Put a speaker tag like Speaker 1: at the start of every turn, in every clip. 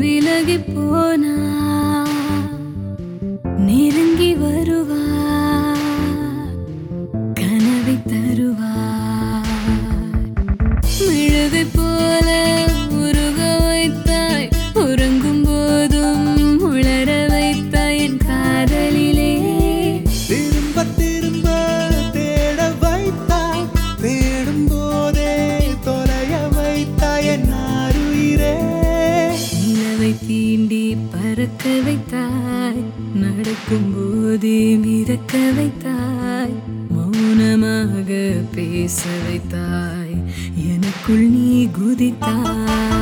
Speaker 1: விலகி போனா நெருங்கி வருவா கனவை தருவா மெழுகை போல உருக வைத்தாய் உறங்கும் போதும் உளர வைத்தாய் என் காதலிலே
Speaker 2: திரும்ப திரும்ப தேட வைத்தாய் தேடும் போதே தொலைய வைத்தாய் என் ஆருயிரே
Speaker 1: நிலவை தீண்டி பறக்க வைத்தாய் நடக்கும் போதே மிதக்க வைத்தாய் மௌனமாக பேச வைத்தாய் எனக்குள் நீ குதித்தாய்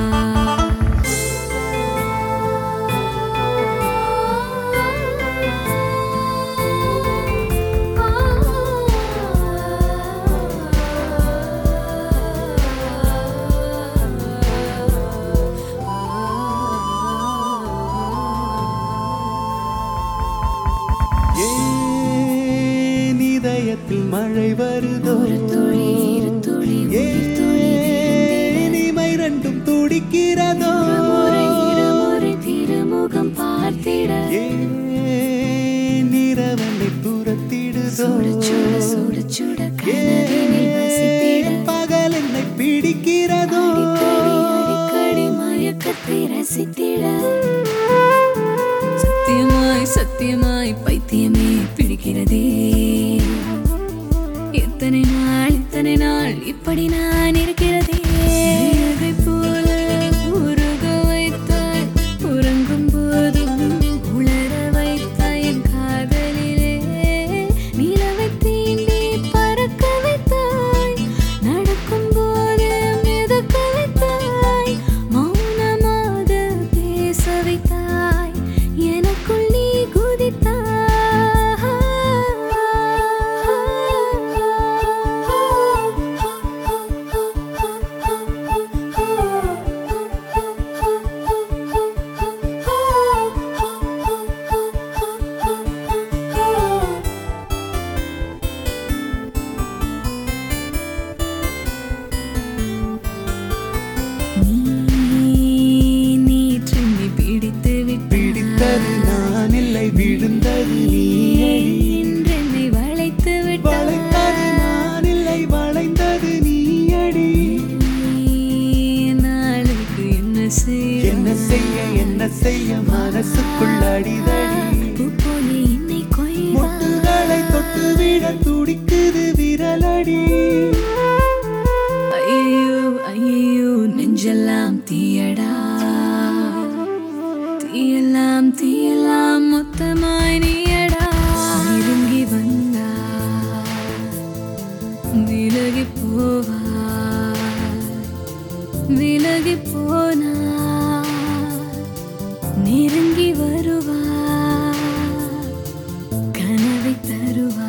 Speaker 2: ஏன் இதயத்தில் மழை வருதோ
Speaker 1: ஒரு துளி இரு துளி உயிர் துளி
Speaker 2: ஏன் இமை ரெண்டும் துடிக்கிறதோ
Speaker 1: முறை இருமுறை திருமுகம் பார்த்திட
Speaker 2: ஏன் இரவனை துரத்திடுதோ
Speaker 1: சுட சுட சுட சுட கனவினில் வசித்திட
Speaker 2: ஏன் பகல் என்னை பிடிக்கிறதோ
Speaker 1: அடிக்கடி அடிக்கடி மயக்கத்தை ரசித்திட சத்தியமாய் சத்தியமாய் பைத்தியமே பிடிக்கிறதே எத்தனை நாள் இத்தனை நாள் இப்படி நான் இருக்கிறதே நிலவை போல உருக வைத்தாய் உறங்கும் போதும் உளர வைத்தாய் என் காதலிலே நிலவை தீண்டி பறக்க வைத்தாய் நடக்கும் போது மிதக்க வைத்தாய் மௌனமாக பேச வைத்தாய் எனக்குள் நீ குதித்தாய் நீ நீற்றெண்ணி பிடித்து விட்டாய்.
Speaker 2: பிடித்தது நான் இல்லை விழுந்தது நீயடி
Speaker 1: இன்றென்னை வளைத்து விட்டாய்.
Speaker 2: வளைத்தது நான் இல்லை வளைந்தது நீயடி
Speaker 1: நாளைக்கு என்ன செய்ய?
Speaker 2: என்ன செய்ய என்ன செய்ய மனசுக்குள் அடிதடி
Speaker 1: பூ போல என்னை கொய்தாய்.
Speaker 2: மொட்டுகளை தொட்டு விட துடிக்குது விரலடி
Speaker 1: ஐயையோ, ஐயையோ, நெஞ்செல்லாம் தீயடா தீயெல்லாம் தீயெல்லாம் மொத்தமாய் நீயடா நெருங்கி வந்தா விலகி போவா விலகி போனா நெருங்கி வருவா கனவை தருவா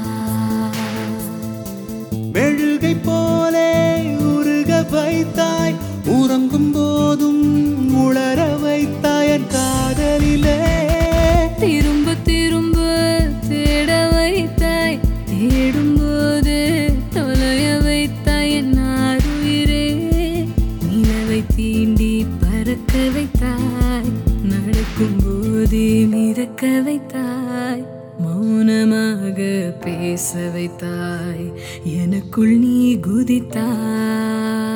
Speaker 2: மெழுகை போலே உருக வைத்தாய் உறங்கும் போதும் உளர வைத்தாய் என் காதலிலே
Speaker 1: திரும்ப திரும்ப தேட வைத்தாய் தேடும்போது தொலைய வைத்தாய் என் ஆருயிரே நிலவை தீண்டி பறக்க வைத்தாய் நடக்கும் போதே மிதக்க வைத்தாய் மௌனமாக பேச வைத்தாய் எனக்குள் நீ குதித்தாய்